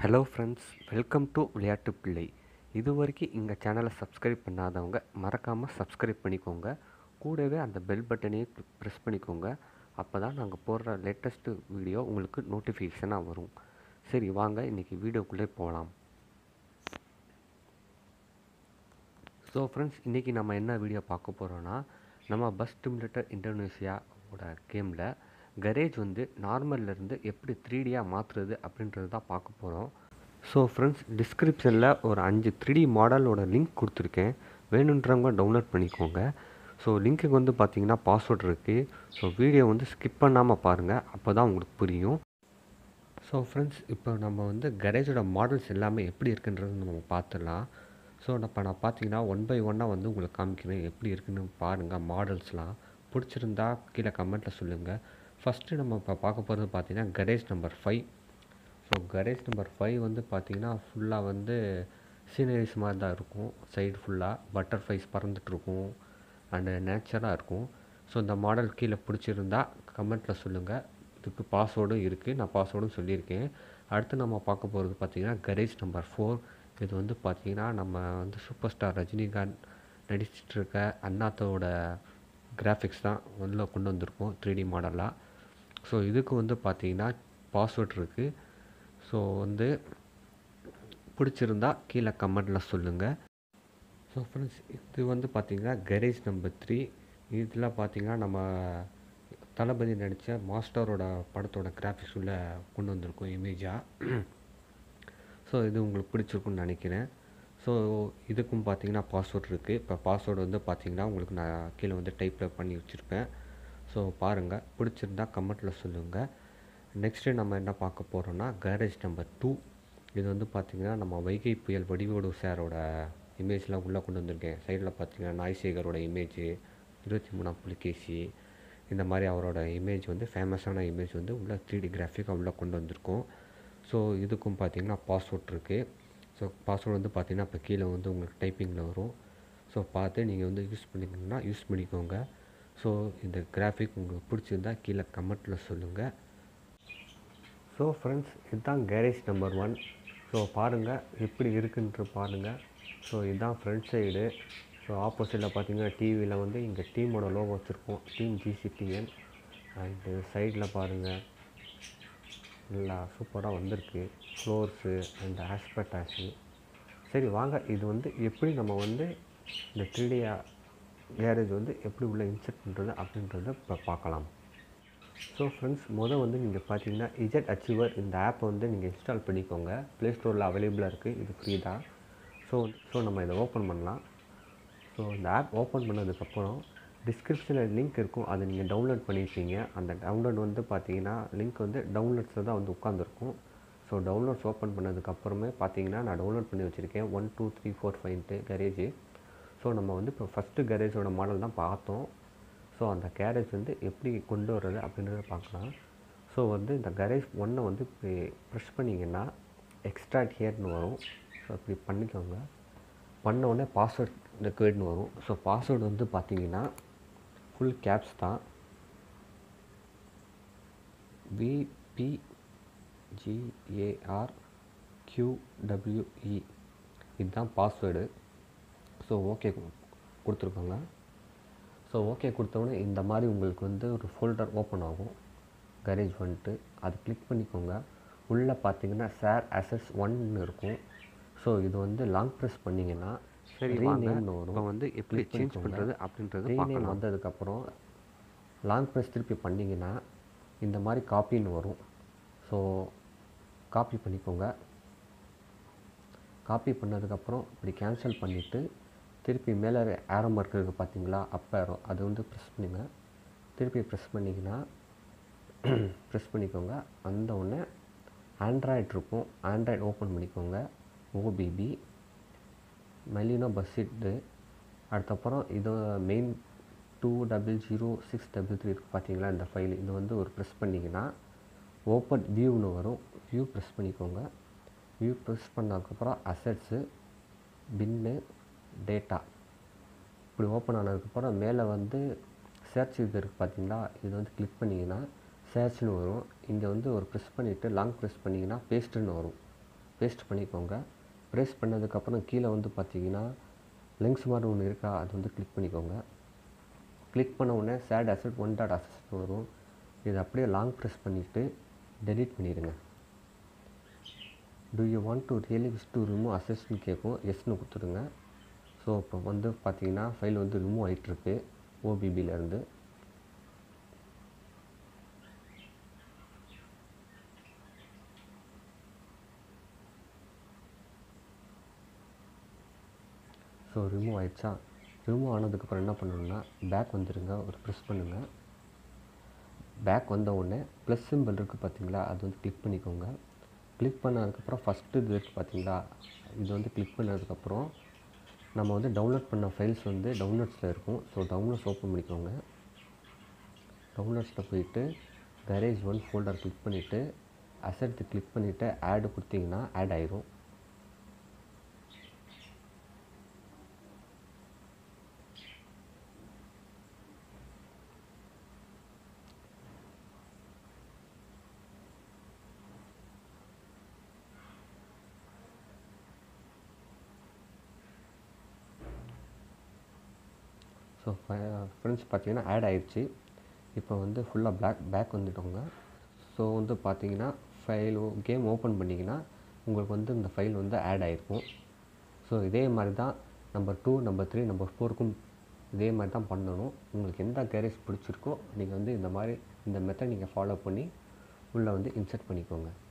Hello friends welcome to விளையாட்டு பிள்ளை இது வரைக்கும் எங்கள் சேனலை சப்ஸ்கிரைப் பண்ணாதவங்க மறக்காமல் சப்ஸ்கிரைப் பண்ணிக்கோங்க கூடவே அந்த பெல் பட்டனையும் ப்ரெஸ் பண்ணிக்கோங்க அப்போ தான் நாங்கள் போடுற லேட்டஸ்ட்டு வீடியோ உங்களுக்கு நோட்டிஃபிகேஷனாக வரும் சரி வாங்க இன்றைக்கி வீடியோக்குள்ளே போகலாம் ஸோ ஃப்ரெண்ட்ஸ் இன்றைக்கி நம்ம என்ன வீடியோ பார்க்க போகிறோன்னா நம்ம பஸ் டிமுலேட்டர் இந்தோனேஷியாவோட கேமில் கரேஜ் வந்து நார்மல்லேருந்து எப்படி த்ரீ டியாக மாற்றுறது அப்படின்றது தான் பார்க்க போகிறோம் ஸோ ஃப்ரெண்ட்ஸ் டிஸ்கிரிப்ஷனில் ஒரு அஞ்சு த்ரீ டி மாடலோட லிங்க் கொடுத்துருக்கேன் வேணுன்றவங்க டவுன்லோட் பண்ணிக்கோங்க ஸோ லிங்க்குக்கு வந்து பார்த்தீங்கன்னா பாஸ்வேர்ட் இருக்குது ஸோ வீடியோ வந்து ஸ்கிப் பண்ணாமல் பாருங்கள் அப்போ தான் உங்களுக்கு புரியும் ஸோ ஃப்ரெண்ட்ஸ் இப்போ நம்ம வந்து கரேஜோட மாடல்ஸ் எல்லாமே எப்படி இருக்குன்றது நம்ம பார்த்துடலாம் ஸோ இப்போ நான் பார்த்தீங்கன்னா ஒன் பை ஒன்னாக வந்து உங்களுக்கு காமிக்கிறேன் எப்படி இருக்குன்னு பாருங்கள் மாடல்ஸ்லாம் பிடிச்சிருந்தா கீழே கமெண்ட்டில் சொல்லுங்கள் ஃபஸ்ட்டு நம்ம இப்போ பார்க்க போகிறது பார்த்தீங்கன்னா garage number five so garage number five வந்து பார்த்திங்கன்னா ஃபுல்லாக வந்து சீனரிஸ் மாதிரி தான் இருக்கும் சைடு ஃபுல்லாக பட்டர்ஃப்ளைஸ் பறந்துட்டுருக்கும் அண்டு நேச்சராக இருக்கும் ஸோ இந்த மாடல் கீழே பிடிச்சிருந்தா கமெண்ட்டில் சொல்லுங்கள் இதுக்கு பாஸ்வேர்டும் இருக்குது நான் பாஸ்வேர்டும் சொல்லியிருக்கேன் அடுத்து நம்ம பார்க்க போகிறது பார்த்திங்கன்னா கரேஜ் நம்பர் ஃபோர் இது வந்து பார்த்திங்கன்னா நம்ம வந்து சூப்பர் ஸ்டார் ரஜினிகாந்த் நடிச்சிட்டு இருக்க அண்ணாத்தோட கிராஃபிக்ஸ் தான் உள்ளே கொண்டு வந்திருக்கோம் த்ரீ டி மாடலாக ஸோ இதுக்கு வந்து பார்த்திங்கன்னா பாஸ்வேர்ட் இருக்குது ஸோ வந்து பிடிச்சிருந்தா கீழே கமெண்டில் சொல்லுங்கள் ஸோ ஃப்ரெண்ட்ஸ் இது வந்து பார்த்திங்கன்னா கரேஜ் நம்பர் த்ரீ இதில் பார்த்திங்கன்னா நம்ம தளபதி நடித்த மாஸ்டரோட படத்தோட கிராஃபிக்ஸ் உள்ள கொண்டு வந்திருக்கோம் இமேஜாக ஸோ இது உங்களுக்கு பிடிச்சிருக்குன்னு நினைக்கிறேன் ஸோ இதுக்கும் பார்த்தீங்கன்னா பாஸ்வேர்ட் இருக்குது இப்போ பாஸ்வேர்டு வந்து பார்த்தீங்கன்னா உங்களுக்கு நான் கீழே வந்து டைப்பில் பண்ணி வச்சுருப்பேன் ஸோ பாருங்கள் பிடிச்சிருந்தா கமெண்ட்டில் சொல்லுங்கள் நெக்ஸ்ட்டு நம்ம என்ன பார்க்க போகிறோன்னா கேரேஜ் நம்பர் டூ இது வந்து பார்த்திங்கன்னா நம்ம வைகை புயல் வடிவோடு சாரோட இமேஜ்லாம் உள்ளே கொண்டு வந்திருக்கேன் சைடில் பார்த்தீங்கன்னா நாய்சேகரோட இமேஜ் இருபத்தி மூணாம் புலிகேசி இந்த மாதிரி அவரோட இமேஜ் வந்து ஃபேமஸான இமேஜ் வந்து உள்ள த்ரீ டி கிராஃபிக்காக உள்ளே கொண்டு வந்திருக்கோம் ஸோ இதுக்கும் பார்த்தீங்கன்னா பாஸ்வேர்ட் இருக்குது ஸோ பாஸ்வேர்டு வந்து பார்த்தீங்கன்னா இப்போ கீழே வந்து உங்களுக்கு டைப்பிங்கில் வரும் ஸோ பார்த்து நீங்கள் வந்து யூஸ் பண்ணிக்கணும்னா யூஸ் பண்ணிக்கோங்க ஸோ இந்த கிராஃபிக் உங்களுக்கு பிடிச்சிருந்தா கீழே கமெண்ட்டில் சொல்லுங்கள் ஸோ ஃப்ரெண்ட்ஸ் இதுதான் கேரேஜ் நம்பர் ஒன் ஸோ பாருங்கள் எப்படி இருக்குன்ட்டு பாருங்கள் ஸோ இதுதான் ஃப்ரண்ட் சைடு ஸோ ஆப்போசிட்டில் பார்த்தீங்கன்னா டிவியில் வந்து இங்கே டீமோட லோகோ வச்சுருக்கோம் டீம் ஜிசிடிஎன் அண்டு சைடில் பாருங்கள் நல்லா சூப்பராக வந்திருக்கு ஃப்ளோர்ஸு அண்ட் ஆஸ்பெட்டாஸு சரி வாங்க இது வந்து எப்படி நம்ம வந்து இந்த த்ரீ கேரேஜ் வந்து எப்படி உள்ளே இன்செர்ட் பண்ணுறது அப்படின்றத இப்போ பார்க்கலாம் ஸோ ஃப்ரெண்ட்ஸ் மொதல் வந்து நீங்கள் பார்த்தீங்கன்னா இஜெட் அச்சீவர் இந்த ஆப்பை வந்து நீங்கள் இன்ஸ்டால் பண்ணிக்கோங்க ப்ளே ஸ்டோரில் அவைலபிளாக இருக்குது இது ஃப்ரீ தான் ஸோ ஸோ நம்ம இதை ஓப்பன் பண்ணலாம் ஸோ இந்த ஆப் ஓப்பன் பண்ணதுக்கப்புறம் டிஸ்கிரிப்ஷனில் லிங்க் இருக்கும் அதை நீங்கள் டவுன்லோட் பண்ணியிருப்பீங்க அந்த டவுன்லோட் வந்து பார்த்தீங்கன்னா லிங்க் வந்து டவுன்லோட்ஸில் தான் வந்து உட்காந்துருக்கும் ஸோ டவுன்லோட்ஸ் ஓப்பன் பண்ணதுக்கப்புறமே பார்த்தீங்கன்னா நான் டவுன்லோட் பண்ணி வச்சுருக்கேன் ஒன் டூ த்ரீ ஃபோர் ஃபைவ்ன்ட்டு கரேஜ் ஸோ நம்ம வந்து இப்போ ஃபஸ்ட்டு கரேஜோட மாடல் தான் பார்த்தோம் ஸோ அந்த கேரேஜ் வந்து எப்படி கொண்டு வர்றது அப்படின்றத பார்க்கலாம் ஸோ வந்து இந்த கரேஜ் ஒன்றை வந்து இப்படி ப்ரெஸ் பண்ணிங்கன்னா எக்ஸ்ட்ராக்ட் ஹியர்னு வரும் ஸோ இப்படி பண்ணிக்கோங்க பண்ண உடனே பாஸ்வேர்ட் ரெக்வேர்ட்னு வரும் ஸோ பாஸ்வேர்டு வந்து பார்த்தீங்கன்னா ஃபுல் கேப்ஸ் தான் விபிஜிஏஆர் கியூடபிள்யூஇ இதுதான் பாஸ்வேர்டு ஸோ ஓகே கொடுத்துருக்கோங்க ஸோ ஓகே கொடுத்தோடனே இந்த மாதிரி உங்களுக்கு வந்து ஒரு ஃபோல்டர் ஓப்பன் ஆகும் கரேஜ் வந்துட்டு அது கிளிக் பண்ணிக்கோங்க உள்ளே பார்த்தீங்கன்னா ஷேர் அசட்ஸ் ஒன்னு இருக்கும் ஸோ இது வந்து லாங் ப்ரெஸ் பண்ணிங்கன்னா சரி ரீநேம்னு வரும் இப்போ வந்து எப்படி Click சேஞ்ச் பண்ணிக்கோங்க. பண்ணுறது அப்படின்றது ரீநேம் பார்க்கலாம் வந்ததுக்கப்புறம் லாங் ப்ரெஸ் திருப்பி பண்ணிங்கன்னா இந்த மாதிரி காப்பின்னு வரும் ஸோ காப்பி பண்ணிக்கோங்க காப்பி பண்ணதுக்கப்புறம் இப்படி கேன்சல் பண்ணிவிட்டு திருப்பி மேலே ஏரோ மார்க் இருக்குது பார்த்தீங்களா அப் ஏரோ அது வந்து ப்ரெஸ் பண்ணுங்க திருப்பி ப்ரெஸ் பண்ணிங்கன்னா ப்ரெஸ் பண்ணிக்கோங்க அந்த உடனே ஆண்ட்ராய்டு இருக்கும் ஆண்ட்ராய்டு ஓப்பன் பண்ணிக்கோங்க ஓபிபி மெலினோ பஸ்ஸிட்டு அடுத்தப்புறம் இது main two double zero six double three இருக்குது பார்த்தீங்களா இந்த ஃபைல் இது வந்து ஒரு ப்ரெஸ் பண்ணிங்கன்னா ஓப்பன் வியூன்னு வரும் வியூ ப்ரெஸ் பண்ணிக்கோங்க வியூ ப்ரெஸ் பண்ணதுக்கப்புறம் அசட்ஸு பின்னு டேட்டா இப்படி ஓப்பன் ஆனதுக்கப்புறம் மேலே வந்து சர்ச் இது இருக்குது பார்த்தீங்களா இது வந்து கிளிக் பண்ணிங்கன்னா சர்ச்னு வரும் இங்கே வந்து ஒரு ப்ரெஸ் பண்ணிவிட்டு லாங் ப்ரெஸ் பண்ணிங்கன்னா பேஸ்ட்டுன்னு வரும் பேஸ்ட் பண்ணிக்கோங்க ப்ரெஸ் பண்ணதுக்கப்புறம் கீழே வந்து பார்த்தீங்கன்னா லிங்க்ஸ் மாதிரி ஒன்று இருக்கா அது வந்து கிளிக் பண்ணிக்கோங்க கிளிக் பண்ண உடனே சேட் அசட் ஒன் டாட் அசஸ்ட் வரும் இதை அப்படியே லாங் ப்ரெஸ் பண்ணிவிட்டு டெலீட் பண்ணிடுங்க do you want to really wish to remove அசஸ்ட்னு கேட்கும் எஸ்னு கொடுத்துருங்க ஸோ இப்போ வந்து பார்த்தீங்கன்னா ஃபைல் வந்து ரிமூவ் ஆகிட்டுருக்கு ஓபிபியிலேருந்து ஸோ ரிமூவ் ஆயிடுச்சா ரிமூவ் ஆனதுக்கப்புறம் என்ன பண்ணணும்னா பேக் வந்துடுங்க ஒரு ப்ரெஸ் பண்ணுங்கள் பேக் வந்த உடனே ப்ளஸ் சிம்பிள் இருக்குது பார்த்தீங்களா அது வந்து கிளிக் பண்ணிக்கோங்க கிளிக் பண்ணதுக்கப்புறம் ஃபஸ்ட்டு இது இருக்குது பார்த்தீங்களா இது வந்து கிளிக் பண்ணதுக்கப்புறம் நம்ம வந்து டவுன்லோட் பண்ண ஃபைல்ஸ் வந்து டவுன்லோட்ஸில் இருக்கும் ஸோ டவுன்லோட்ஸ் ஓப்பன் பண்ணிக்கோங்க டவுன்லோட்ஸில் போயிட்டு கரேஜ் ஒன் ஃபோல்டர் கிளிக் பண்ணிவிட்டு அசெட் கிளிக் பண்ணிவிட்டு ஆடு கொடுத்தீங்கன்னா ஆட் ஆயிரும் ஸோ ஃப்ரெண்ட்ஸ் பார்த்தீங்கன்னா ஆட் ஆயிடுச்சு இப்போ வந்து ஃபுல்லாக பேக் பேக் வந்துட்டோங்க ஸோ வந்து பார்த்தீங்கன்னா ஃபைல் கேம் ஓப்பன் பண்ணிங்கன்னா உங்களுக்கு வந்து இந்த ஃபைல் வந்து ஆட் ஆகிருக்கும் ஸோ இதே மாதிரி தான் number two number three number ஃபோருக்கும் இதே மாதிரி தான் பண்ணணும் உங்களுக்கு எந்த கேரேஜ் பிடிச்சிருக்கோ நீங்கள் வந்து இந்த மாதிரி இந்த மெத்தட் நீங்கள் ஃபாலோ பண்ணி உள்ளே வந்து இன்சர்ட் பண்ணிக்கோங்க